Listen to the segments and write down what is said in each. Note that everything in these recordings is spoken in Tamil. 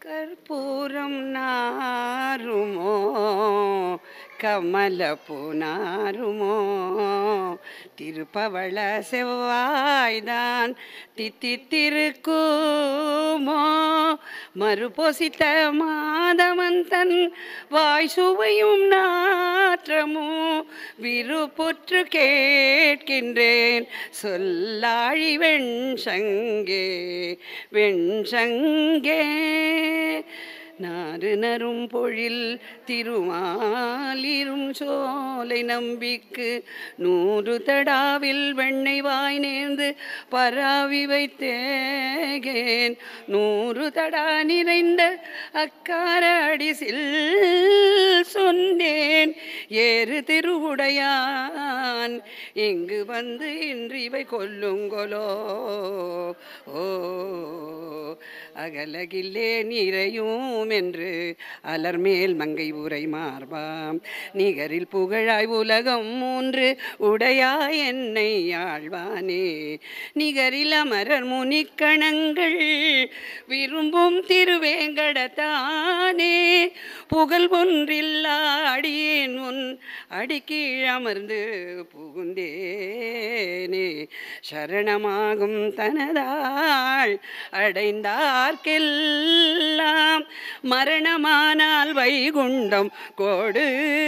கற்பூரம் நாருமோ கமலப்பூ நாருமோ திருப்பவள செவ்வாய்தான் தித்தித்திருக்குமோ மறுபொசித்த மாதவந்தன் வாய் சுவையும் நாற்றமோ விருப்புற்று கேட்கின்றேன் சொல்லாழி வெண்சங்கே வெண்சங்கே நாறு நரும் பொழில் திருமாலிரும் சோலை நம்பிக்கு நூறு தடாவில் வெண்ணெய் வாய் நேர்ந்து பராவி வைத்தேகேன் நூறு தடா நிறைந்த அக்கார அடிசில் சொன்னேன் ஏறு திருவுடையான் இங்கு வந்து இன்று இவை கொல்லுங்கொலோ ஓ அகலகில்லே நிறையும் என்று அலர்மேல் மங்கை உரை மார்பாம் நிகரில் புகழாய் உலகம் மூன்று உடையாய் என்னை ஆழ்வானே நிகரில் அமரர் முனிக்கணங்கள் விரும்பும் திருவேங்கடத்தானே புகழ் ஒன்றில்லாடியேன் உன் அடிக்கீழ் அமர்ந்து புகுந்தேனே சரணமாகும் தனதாள் அடைந்தார்க்கெல்லாம் மரணமானால் வைகுண்டம் கோடு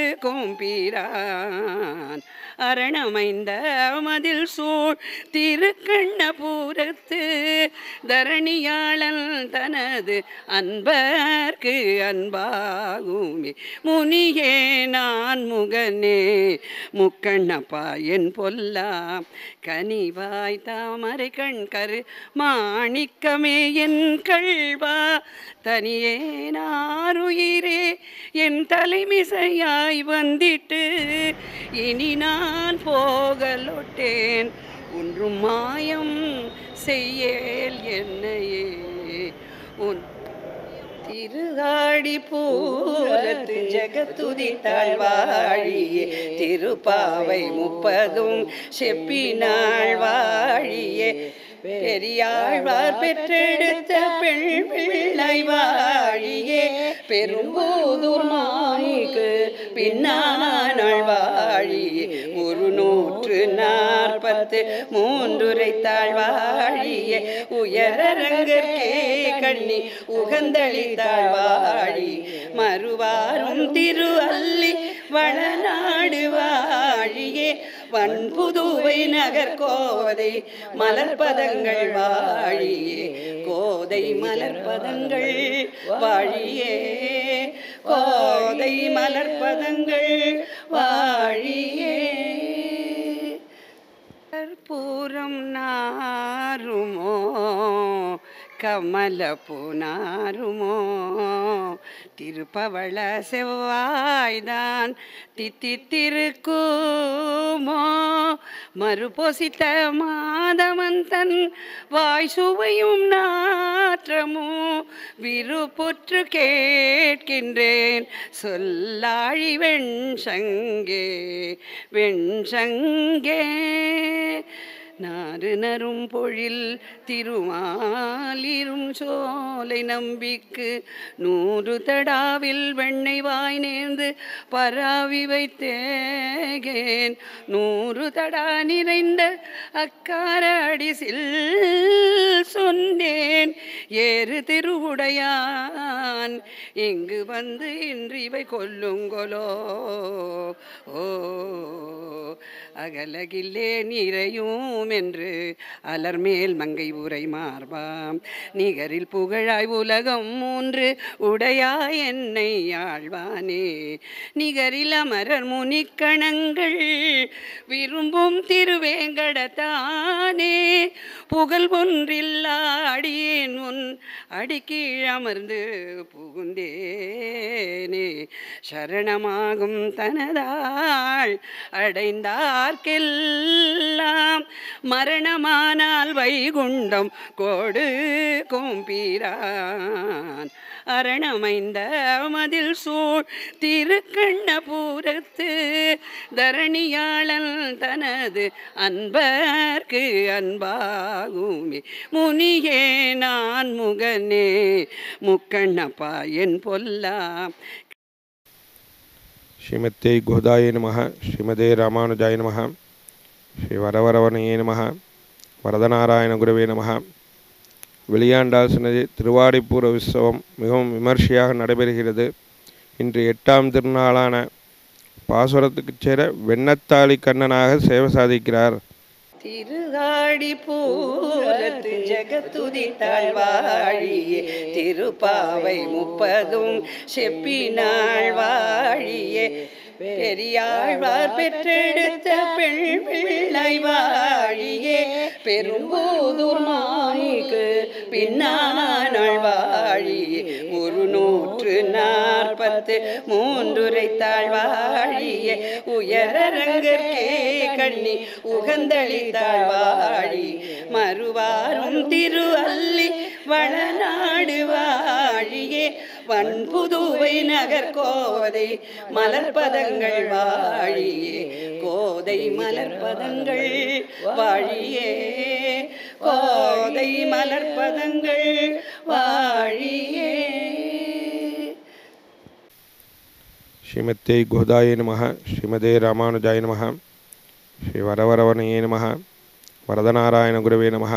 கும்பீரான் அரணமைந்த மதில் சூழ் திருக்கண்ணபுரத்து தரணியாளன் தனது அன்பர்க்கு அன்பாகுமே முனியே நான் முகனே முக்கண்ணப்பா என் பொல்லாம் கனிவாய் தாமரை கண் கரு மாணிக்கமே என் கள்வா தனியே நாருயிரே என் தலைமிசையாய் வந்திட்டு இனி நான் போகலொட்டேன் ஒன்றும் மாயம் செய்யேல் என்னையே உன் திருகாடி பூரத்து ஜெகத்துதித்தாள் வாழியே திருப்பாவை முப்பதும் செப்பினாள் வாழியே பெரியாழ்வார் பெற்றெடுத்த பெண் பிள்ளை வாழியே பெரும்போதூர் மாணிக்கு பின்னாள் வாழியே ஒரு நூற்று நாற்பத்து மூன்றுரைத்தாள் வாழியே உயரரங்கற்கே கண்ணி உகந்தளித்தாள் வாழி மறுவாரும் திரு அல்லி வளநாடு வாழியே வன்புதுவை நகர் கோதை மலர்பதங்கள் வாழியே கோதை மலர்பதங்கள் வாழியே கோதை மலர்பதங்கள் வாழியே கற்பூரம் நாருமோ கமலப்பூ நாருமோ திருப்பவள செவ்வாய்தான் தித்தித்திருக்குமோ மறுபொசித்த மாதவந்தன் வாய் சுவையும் நாற்றமோ விருப்புற்று கேட்கின்றேன் சொல்லாழி வெண்சங்கே வெண்சங்கே நாறு நரும் பொழில் திருமாலிரும் சோலை நம்பிக்கு நூறு தடாவில் வெண்ணெய் வாய் நேர்ந்து பராவி வைத்தேகேன் நூறு தடா நிறைந்த அக்கார அடிசில் சொன்னேன் ஏறு திருவுடையான் இங்கு வந்து இன்று இவை கொல்லுங்கொலோ ஓ அகலகில்லே நிறையும் என்று அலர்மேல் மங்கை உரை மார்பாம் நிகரில் புகழாய் உலகம் மூன்று உடையாய் என்னை ஆழ்வானே நிகரில் அமரர் முனிக்கணங்கள் விரும்பும் திருவேங்கடத்தானே புகழ் ஒன்றில்லாடியேன் உன் அடிக்கீழ் அமர்ந்து புகுந்தேனே சரணமாகும் தனதாள் அடைந்தார்க்கெல்லாம் மரணமானால் வைகுண்டம் கோடு கோம்பீரான் அரணமைந்த மதில் சூழ் திருக்கண்ணபுரத்து தரணியாளன் தனது அன்பர்க்கு அன்பாகுமே முனியே நான் முகனே முக்கண்ணப்பா என் பொல்லாம் ஸ்ரீமத்தே கோதாய நம ஸ்ரீமதே ராமானுஜாய நம ஸ்ரீ வரவரவணையே நம வரதநாராயண குருவே நம வெளியாண்டாசனதி திருவாடிப்பூர உற்சவம் மிகவும் விமர்சையாக நடைபெறுகிறது இன்று எட்டாம் திருநாளான பாசுரத்துக்குச் சேர வெண்ணத்தாளி கண்ணனாக சேவை சாதிக்கிறார் திருகாடி பூரத்து ஜெகத்துதித்தாள் வாழியே திருப்பாவை முப்பதும் செப்பினாள் வாழியே பெரியாழ்வார் பெற்றெடுத்த பெண் பிள்ளை வாழியே பெரும்போதூர் மாணிக்கு பின்னானாள் வாழியே ஒரு நூற்று நாற்பத்து மூன்றுரைத்தாள் வாழியே உயரரங்கற்கே கண்ணி உகந்தளித்தாள் வாழி மறுவாரும் திரு அல்லி வளநாடு வாழியே வன்புதுவை நகர் கோதை மலர்பதங்கள் வாழியே கோதை மலர்பதங்கள் வாழியே கோதை மலர்பதங்கள் வாழியே ஸ்ரீமத்தே கோதாய நம ஸ்ரீமதே ராமானுஜாய நம ஸ்ரீ வரவரவணையே நம வரதநாராயண குருவே நம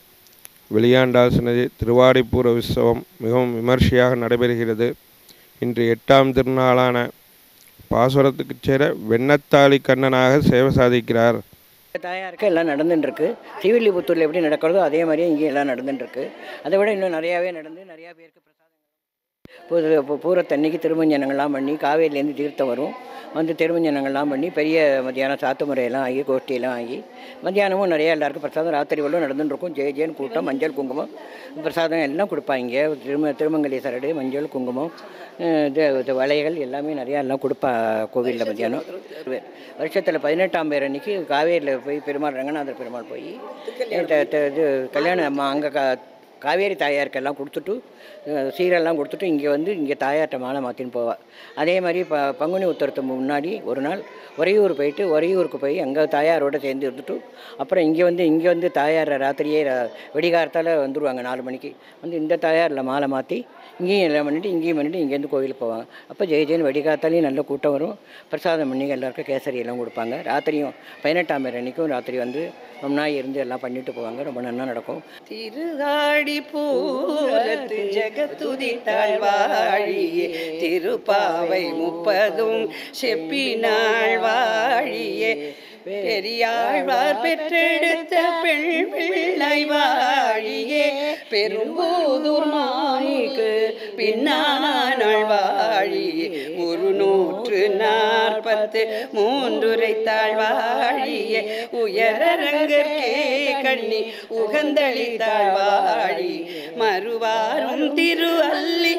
வெளியாண்டாசனதி திருவாடிப்பூர உற்சவம் மிகவும் விமர்சையாக நடைபெறுகிறது இன்று எட்டாம் திருநாளான பாசுரத்துக்குச் சேர வெண்ணத்தாளி கண்ணனாக சேவை சாதிக்கிறார் தாயாருக்கு எல்லாம் நடந்துட்டுருக்கு ஸ்ரீவில்லிபுத்தூரில் எப்படி நடக்கிறதோ அதே மாதிரியே இங்கேயும் எல்லாம் நடந்துட்டுருக்கு அதை விட இன்னும் நிறையாவே நடந்து நிறையா பேருக்கு பிரசாதம் பூ பூரத்தன்னைக்கு திருமஞ்சனங்கள்லாம் பண்ணி காவேரிலேருந்து தீர்த்தம் வரும் வந்து திருமஞ்சனங்கள்லாம் பண்ணி பெரிய மத்தியானம் சாத்து முறையெல்லாம் ஆகி கோஷ்டியெல்லாம் ஆகி மத்தியானமும் நிறையா எல்லாருக்கும் பிரசாதம் ராத்திரி வெள்ளம் நடந்துட்டுருக்கும் ஜெய ஜெயன் கூட்டம் மஞ்சள் குங்குமம் பிரசாதம் எல்லாம் கொடுப்பாங்க திரும திருமங்கலி சரடு மஞ்சள் குங்குமம் அஹ் இது இது வளையல் எல்லாமே நிறையா எல்லாம் கொடுப்பா கோவிலில் மத்தியானம் வருஷத்தில் பதினெட்டாம் பேர் அன்னைக்கு காவேரியில் போய் பெருமாள் ரங்கநாதர் பெருமாள் போய் த- த- இது கல்யாணம் அம்மா அங்கே கா காவேரி தாயாருக்கெல்லாம் கொடுத்துட்டு அஹ் சீரெல்லாம் கொடுத்துட்டு இங்கே வந்து இங்கே தாயார்கிட்ட மாலை மாற்றின்னு போவாள் அதே மாதிரி ப பங்குனி உத்தரத்துக்கு முன்னாடி ஒரு நாள் உறையூர் போயிட்டு உறையூருக்கு போய் அங்கே தாயாரோட சேர்ந்து இருந்துட்டு அப்புறம் இங்கே வந்து இங்கே வந்து தாயார் ராத்திரியே ரா- வெடிகாரத்தால் வந்துடுவாங்க நாலு மணிக்கு வந்து இந்த தாயாரில் மாலை மாற்றி இங்கேயும் எல்லாம் பண்ணிட்டு இங்கேயும் பண்ணிட்டு இங்கேருந்து கோயிலுக்கு போவாங்க அப்போ ஜெய ஜெயன் வெடிகாத்தாலையும் நல்ல கூட்டம் வரும் பிரசாதம் பண்ணி எல்லாருக்கும் கேசரி எல்லாம் கொடுப்பாங்க ராத்திரியும் பதினெட்டாம் பேர் அன்றைக்கும் ராத்திரி வந்து ரொம்ப நாள் இருந்து எல்லாம் பண்ணிட்டு போவாங்க ரொம்ப நல்லா நடக்கும் திருகாடி பூரத்து ஜெகத்துதித்தாள் வாழியே திருப்பாவை முப்பதும் செப்பினாள் வாழியே பெரியாழ்வார் பெற்றெடுத்த பெண் பிள்ளை வாழியே பெரும்போதூர் மாணிக்கு பின்னானாள் வாழியே ஒரு நூற்று நாற்பத்து மூன்றுரைத்தாள் வாழியே உயரரங்கற்கே கண்ணி உகந்தளித்தாள் வாழி மறுவாரும் திரு அல்லி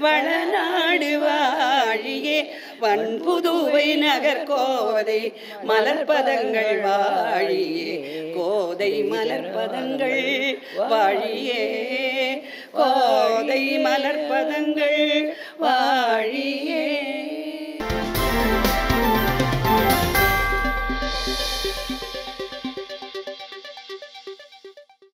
வளநாடு வாழியே வன்புதுவை நகர் கோதை மலர்பதங்கள் வாழியே கோதை மலர்பதங்கள் வாழியே கோதை மலர்பதங்கள் வாழியே